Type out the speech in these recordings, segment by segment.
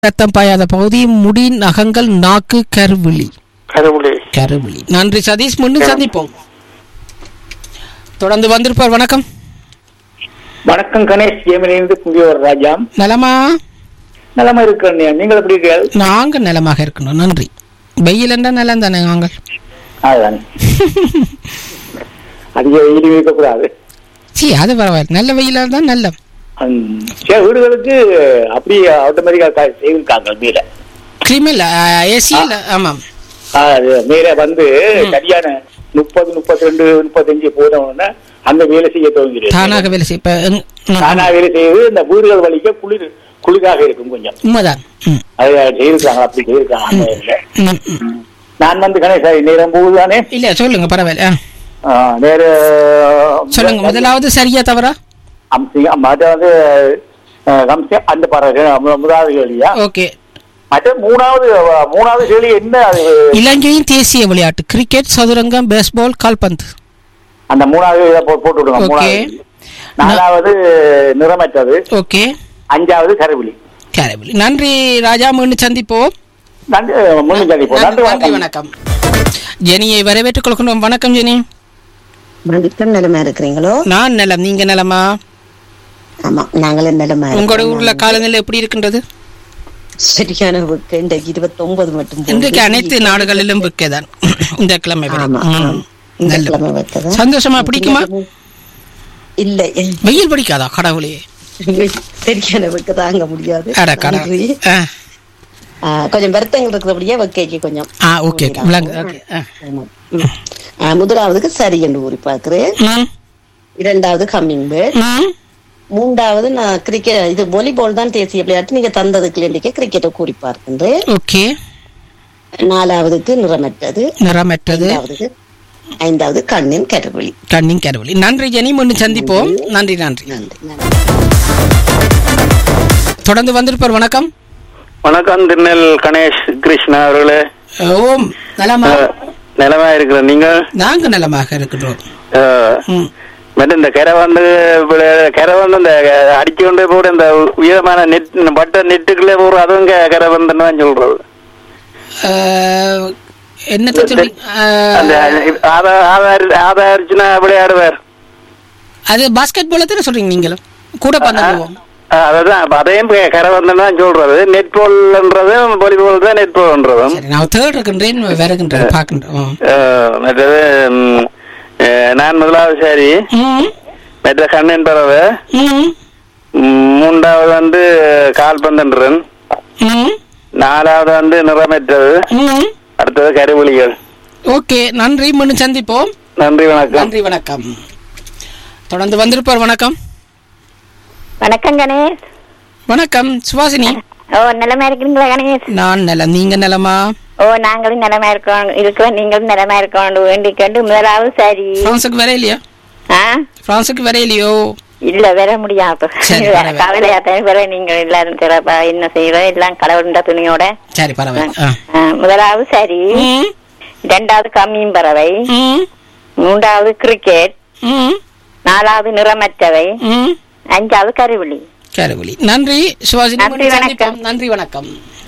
ரத்தம் பாயாத பகுதி முடி நகங்கள் நாக்கு கருவிழி கடவுளே கருவிழி நன்றி சதீஷ் மீண்டும் சந்திப்போம் தொடர்ந்து வந்திருப்பார் வணக்கம் வணக்கம் கணேஷ் ஜெயமனிலிருந்து புதியவர் ராஜா நலமா நலமா இருக்கிறேன் நீங்கள் எப்படி இருக்கீர்கள் நாங்க நலமாக இருக்கணும் நன்றி வெயில் என்றால் நலம் தானே நாங்கள் அதுதான் அதிக வெயில் இருக்கக்கூடாது சி அது பரவாயில்ல நல்ல வெயிலாக இருந்தால் நல்ல ஹம், சில வீடுகளுக்கு அப்படியே ஆட்டோமேட்டிக்கா செய்திருக்காங்க மேல கிரிமில் ஏசியில் ஆமாம் அது மேல வந்து சரியான முப்பது முப்பத்தி ரெண்டு முப்பத்தஞ்சு போனோம்னா அந்த வேலை செய்ய துவங்கிடுது தானாக வேலை செய்ய இப்போ தானா வேலை செய்து இந்த வீடுகள் வலிக்க குளிர் குளிராக இருக்கும் கொஞ்சம் உண்மைதான் ம் அது செய்திருக்காங்க அப்படி செய்திருக்காங்க அந்த இதுல. ம், ம். நான் வந்து கணேஷ் நேரம் போகுதானே இல்ல சொல்லுங்க பரவாயில்ல ஆ. ஆ, வேற சொல்லுங்க முதலாவது சரியா தவறா அம்சிங்க மற்ற வந்து அஹ், கம்சி அந்த பாருங்க முதலாவது கேள்வியா ஓகே மற்ற மூணாவது அஹ், மூணாவது கேள்வி என்ன அது இலங்கையின் தேசிய விளையாட்டு கிரிக்கெட் சதுரங்கம் பேஸ்பால் கால்பந்து அந்த மூணாவது இதை போ- போட்டு விடுங்க Okay. மூணாவது நாலாவது நிறமற்றது ஓகே அஞ்சாவது கருவிழி கேரபிள் நன்றி ராஜா மீண்டும் சந்திப்போம் நன்றி முன்னு சந்திப்போம் நன்றி நன்றி வணக்கம் வணக்கம் ஜெனியை வரவேற்றுக் கொள்கின்றோம் வணக்கம் ஜெனி வணக்கம் நிலமா இருக்கிறீங்களோ நான் நலம் நீங்க நலமா ஆமா நாங்களும் நிலமா உங்களோட ஊர்ல காலநிலை எப்படி இருக்கின்றது சரியான புக்கு இன்றைக்கு இருபத்தி ஒன்பது மட்டும் போகுது. இன்றைக்கு அனைத்து நாடுகளிலும் புக்கேதான் இந்த கிழமை வரை. ஆமா, ம். ஆமா. இந்த நல்ல. கிழமை வைக்கதான். சந்தோஷமா பிடிக்குமா இல்ல வெயில் பிடிக்காதா கடவுளே சரியான வைக்க தாங்க முடியாது அட கடவுள் நன்றி. ஆ. ஆ, கொஞ்சம் வருத்தங்கள் இருக்கிறபடியே வைக்கைக்கு கொஞ்சம் ஆ ஓகே ஓகே விளங்கு ஓகே ஆ. ஆமா. ம். ஆ, முதலாவதுக்கு சரி என்று கூறி பார்க்கிறேன் ம். இரண்டாவது கம்மிங் பேர்ட் ம். மூன்றாவது நான் கிரிக்கெட் இது வாலிபால் தான் தேசிய விளையாட்டு நீங்க தந்ததுக்கு வேண்டிய கிரிக்கெட்டை கூறி பார்க்கின்றேன் ஓகே நாலாவதுக்கு நிறமற்றது நிறமற்றது ஐந்தாவதுக்கு ஐந்தாவது கண்ணின் கருவழி கண்ணின் கடவுளி நன்றி ஜெனி மீண்டும் சந்திப்போம் நன்றி நன்றி நன்றி நன்றி தொடர்ந்து வந்திருப்பார் வணக்கம் வணக்கம் திருநெல் கணேஷ் கிருஷ்ணா அவர்களே ஓம் நலமா அஹ், நலமா இருக்கிற நீங்கள் நாங்க நலமாக இருக்கின்றோம் அஹ், ம். மற்ற இந்த கரை வந்து இப்ப கரை வந்து இந்த அடிச்சு கொண்டு போட இந்த உயரமான நெட் பட்ட நெட்டுக்குள்ளே போற அதுவும் க- கரை வந்துன்னு தான் சொல்றது அஹ், என்னத்த சொல்லி அந்த அஹ், ஆதார் ஆதார் ஆதாரிச்சுன்னா விளையாடுவார் அது பாஸ்கெட் பால் தானே சொல்றீங்க நீங்களும் கூட பண்ணுவோம் அஹ், அதான் அப்ப அதையும் க- கரை வந்துன்னு தான் சொல்றது நெட் பால்ன்றதும் வாலிபால் தான் நெட் பால்ன்றதும் சரி நான் தேர்ட் இருக்கின்றேன் வருகின்றேன் பார்க்கின்றேன் அஹ், மற்றது ம், அஹ், நான் முதலாவது சரி ம். மற்ற கண்ணன் பறவை ம். ம், மூன்றாவது வந்து கால்பந்தன்றன் ம். நாலாவது வந்து நிறமற்றது ம். அடுத்தது கருவொலிகள் ஓகே நன்றி மீண்டும் சந்திப்போம் நன்றி வணக்கம் நன்றி வணக்கம் தொடர்ந்து வந்திருப்பார் வணக்கம் வணக்கம் கணேஷ் வணக்கம் சுவாசினி ஓ நிலமா இருக்கிறீங்களா கணேஷ் நான் நலம் நீங்க நலமா ஓ நாங்களும் நிலமா இருக்கோம் இருக்கிறோம் நீங்களும் நிலமா இருக்கோம் வேண்டிக் கொண்டு முதலாவது சரி பிரான்ஸுக்கு வர இல்லையா ஆ பிரான்ஸுக்கு வர இல்லையோ இல்ல வர முடியாது சரி, பரவாயில்ல. கவலையா தான் வர நீங்க எல்லாரும் சிறப்பா என்ன செய்யறோம் எல்லாம் கடவுள்ன்ற துணியோட சரி பரவாயில்ல ஆ. ஆ, முதலாவது சரி ம். இரண்டாவது கம்மியும் பறவை ம். மூன்றாவது கிரிக்கெட் ம். நாலாவது நிறமற்றவை ம். அஞ்சாவது கருவிழி கருவலி நன்றி சுவாசினி நன்றி, மீண்டும் வணக்கம். சந்திப்போம். நன்றி வணக்கம்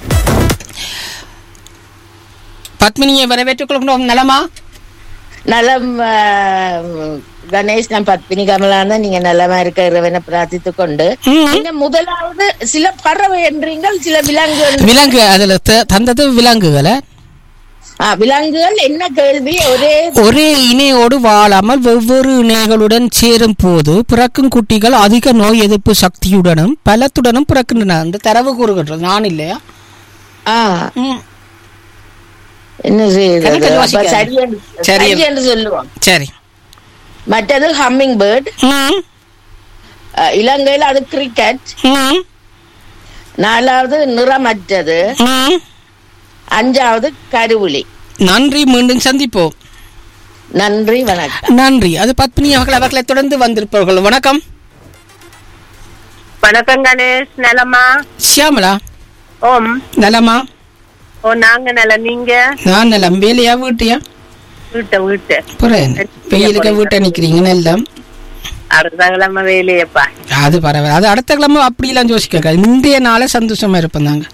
பத்மினியை வரவேற்றுக் கொள்கிறோம் நலமா நலம் ஆஹ், கணேஷ் நான் பத்மினி கமலான நீங்க நலமா இருக்க இறைவனை பிரார்த்தித்துக் கொண்டு ம். நீங்க முதலாவது சில பறவை என்றீங்கள் சில விலங்குகள் விலங்கு அதுல த- தந்தது விலங்குகளை ஆ, விலங்குகள் என்ன கேள்வி ஒரே ஒரே இணையோடு வாழாமல் வெவ்வேறு இணைகளுடன் சேரும் போது பிறக்கும் குட்டிகள் அதிக நோய் எதிர்ப்பு சக்தியுடனும் பலத்துடனும் பிறக்கின்றன அந்த தரவு கூறுகின்றது நான் இல்லையா ஆ, ம். என்ன செய்யுது கணக்கு அப்ப யோசிக்காது. சரி என்று- சரி. சரி என்று சொல்லுவோம் சரி மற்றது ஹம்மிங் பேர்ட் ம். இலங்கையில் அது கிரிக்கெட் ம். நாலாவது நிறமற்றது ம். அஞ்சாவது கருவுளி நன்றி மீண்டும் சந்திப்போம் நன்றி வணக்கம் நன்றி அது பத்மினி அவர்கள் அவர்களை தொடர்ந்து வந்திருப்பார்கள் வணக்கம் வணக்கம் கணேஷ் நலமா ஷியாமலா ஓம் நலமா ஓ நாங்க நல நீங்க நான் நலம் வேலையா வீட்டையா வீட்டை வீட்டை புறேன் வெயிலுக்கு வீட்டை நிக்கிறீங்க நலம் அடுத்த கிழமை வேலையப்பா அது பரவாயில்ல அது அடுத்த கிழமை அப்படிலாம் யோசிக்க இன்றைய நாளே சந்தோஷமா இருப்போம் நாங்க